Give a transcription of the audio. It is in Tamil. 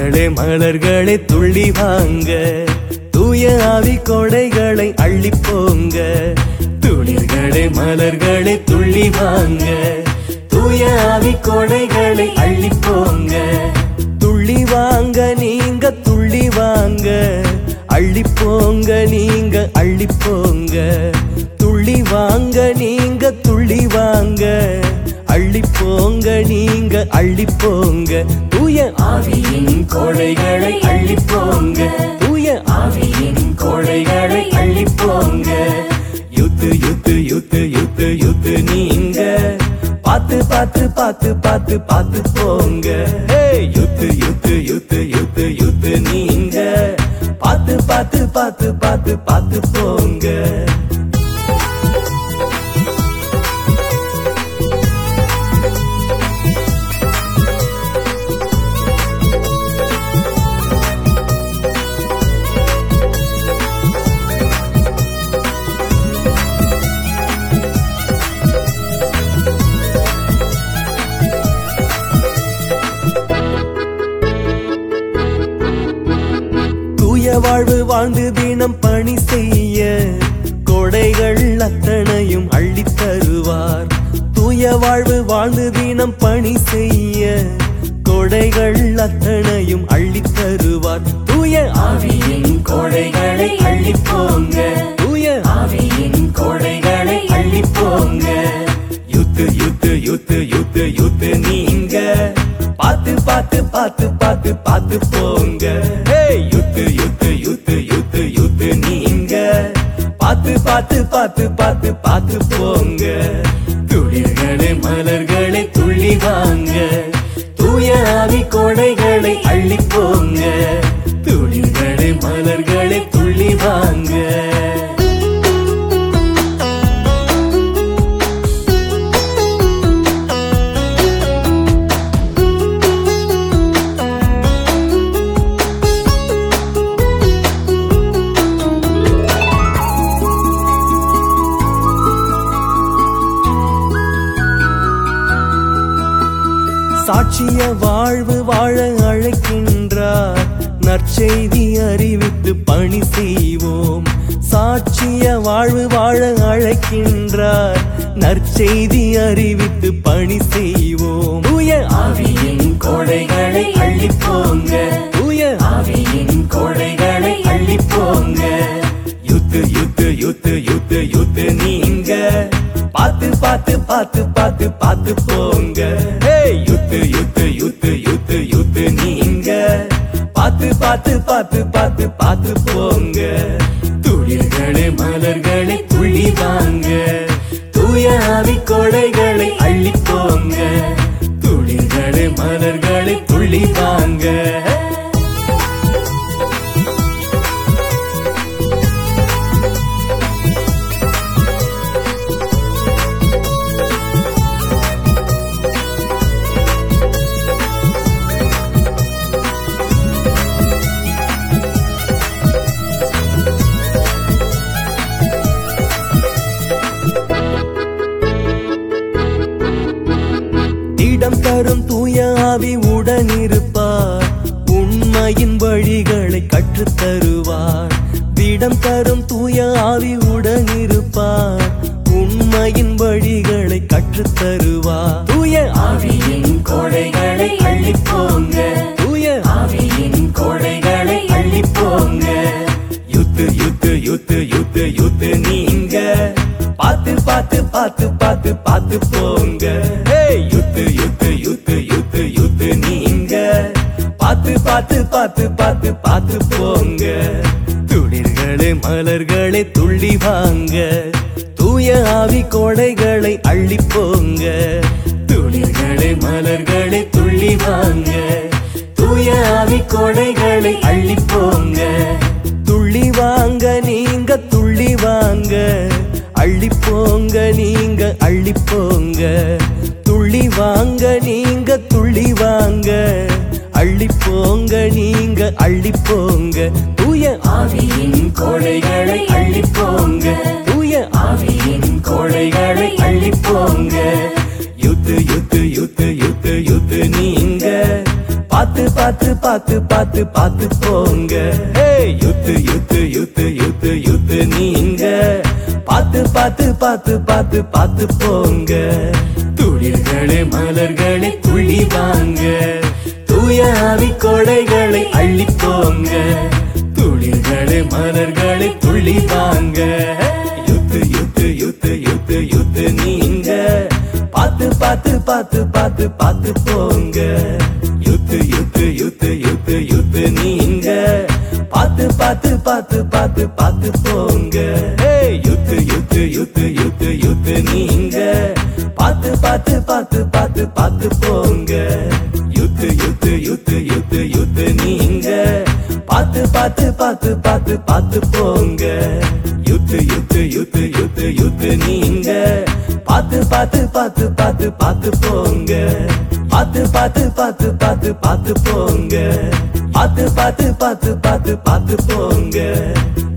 துளிர்களே மலர்களே துள்ளி வாங்க தூய ஆவி கொடைகளை அள்ளி போங்க துளிர்களே மலர்களே துள்ளி வாங்க தூய ஆவி கொடைகளை அள்ளி போங்க துள்ளி வாங்க நீங்க துள்ளி வாங்க அள்ளி போங்க நீங்க அள்ளி போங்க துள்ளி வாங்க நீங்க துள்ளி வாங்க அள்ளி போங்க நீங்க அள்ளி போங்க தூய ஆவியின் கோடைகளை அள்ளி போங்க தூய ஆவியின் கோடைகளை அள்ளி போங்க யுத்து யுத்து யுத்து யுத்து யுத்து நீங்க பார்த்து பார்த்து பார்த்து பார்த்து பார்த்து போங்க ஏய், யுத்து யுத்து யுத்து யுத்து யுத்து நீங்க பார்த்து பார்த்து பார்த்து பார்த்து பார்த்து போங்க தூய வாழ்வு வாழ்ந்து தினம் பணி செய்ய கொடைகள் அத்தனையும் அள்ளித் தருவார் தூய வாழ்வு வாழ்ந்து தினம் பணி செய்ய கொடைகள் அத்தனையும் அள்ளித் தருவார் தூய ஆவியின் கொடைகளை அள்ளி போங்க தூய ஆவியின் கொடைகளை அள்ளி போங்க யுத்து யுத்து யுத்து யுத்து யுத்து நீங்க பார்த்து பார்த்து பார்த்து பார்த்து பார்த்து போங்க ஏய், யுத்து யுத்து யுத்து யுத்து யுத்து நீங்க பார்த்து பார்த்து பார்த்து பார்த்து பார்த்து போங்க துளிர்களே மலர்களே துள்ளி வாங்க தூய ஆவி கொடைகளை அள்ளி போங்க துளிர்களே மலர்களே துள்ளி வாங்க சாட்சிய வாழ்வு வாழ அழைக்கின்றார் நற்செய்தி அறிவித்து பணி செய்வோம் சாட்சிய வாழ்வு வாழ அழைக்கின்றார் நற்செய்தி அறிவித்து பணி செய்வோம் தூய ஆவியின் கொடைகளை அள்ளி போங்க தூய ஆவியின் கொடைகளை அள்ளி போங்க யுத்து யுத்து யுத்து யுத்து யுத்து நீங்க பார்த்து பார்த்து பார்த்து பார்த்து பார்த்து போங்க ஏய், யுத்து யுத்து யுத்து யுத்து யுத்து நீங்க பார்த்து பார்த்து பார்த்து பார்த்து பார்த்து போங்க துளிர்களே மலர்களே துள்ளி வாங்க தூய ஆவி கொடைகளை அள்ளி போங்க துளிர்களே மலர்களே துள்ளி வாங்க இடம் தரும் தூய ஆவி உடனிருப்பார் உண்மையின் வழிகளை கற்றுத் தருவார் இடம் தரும் தூய ஆவி உடனிருப்பார் உண்மையின் வழிகளை கற்றுத் தருவார் தூய ஆவியின் கொடைகளை அள்ளி போங்க தூய ஆவியின் கொடைகளை அள்ளி போங்க யுத்து யுத்து யுத்து யுத்து யுத்து நீங்க பார்த்து பார்த்து பார்த்து பார்த்து பார்த்து போங்க ஏய், யுத்து யுத்து யுத்து யுத்து யுத்து நீங்க பார்த்து பார்த்து பார்த்து பார்த்து பார்த்து போங்க துளிர்களே மலர்களே துள்ளி வாங்க தூய ஆவி கொடைகளை அள்ளி போங்க துளிர்களே மலர்களே துள்ளி வாங்க தூய ஆவி கொடைகளை அள்ளி போங்க துள்ளி வாங்க நீங்க துள்ளி வாங்க அள்ளி போங்க நீங்க அள்ளி போங்க துள்ளி வாங்க நீங்க துள்ளி வாங்க அள்ளி போங்க நீங்க அள்ளி போங்க தூய ஆவியின் கோடைகளை அள்ளி போங்க தூய ஆவியின் கோடைகளை அள்ளி போங்க யுத்து யுத்து யுத்து யுத்து யுத்து நீங்க பார்த்து பார்த்து பார்த்து பார்த்து பார்த்து பார்த்து போங்க ஏய், யுத்து யுத்து யுத்து யுத்து யுத்து நீங்க பார்த்து பார்த்து பார்த்து பார்த்து பார்த்து போங்க துளிர்களே மலர்களே துள்ளி வாங்க தூய ஆவி கொடைகளை அள்ளி போங்க துளிர்களே மலர்களே துள்ளி வாங்க யுத்து யுத்து யுத்து யுத்து யுத்து நீங்க பார்த்து பார்த்து பார்த்து பார்த்து பார்த்து போங்க யுத்து யுத்து யுத்து யுத்து யுத்து நீங்க பார்த்து பார்த்து பார்த்து பார்த்து பார்த்து போங்க ஏய், யுத்து யுத்து யுத்து யுத்து யுத்து நீங்க பார்த்து பார்த்து பார்த்து பார்த்து பார்த்து போங்க யுத்து யுத்து யுத்து யுத்து யுத்து நீங்க பார்த்து பார்த்து பார்த்து பார்த்து பார்த்து போங்க யுத்து யுத்து யுத்து யுத்து யுத்து நீங்க பார்த்து பார்த்து பார்த்து பார்த்து பார்த்து போங்க பார்த்து பார்த்து பார்த்து பார்த்து பார்த்து போங்க பார்த்து பார்த்து பார்த்து பார்த்து பார்த்து போங்க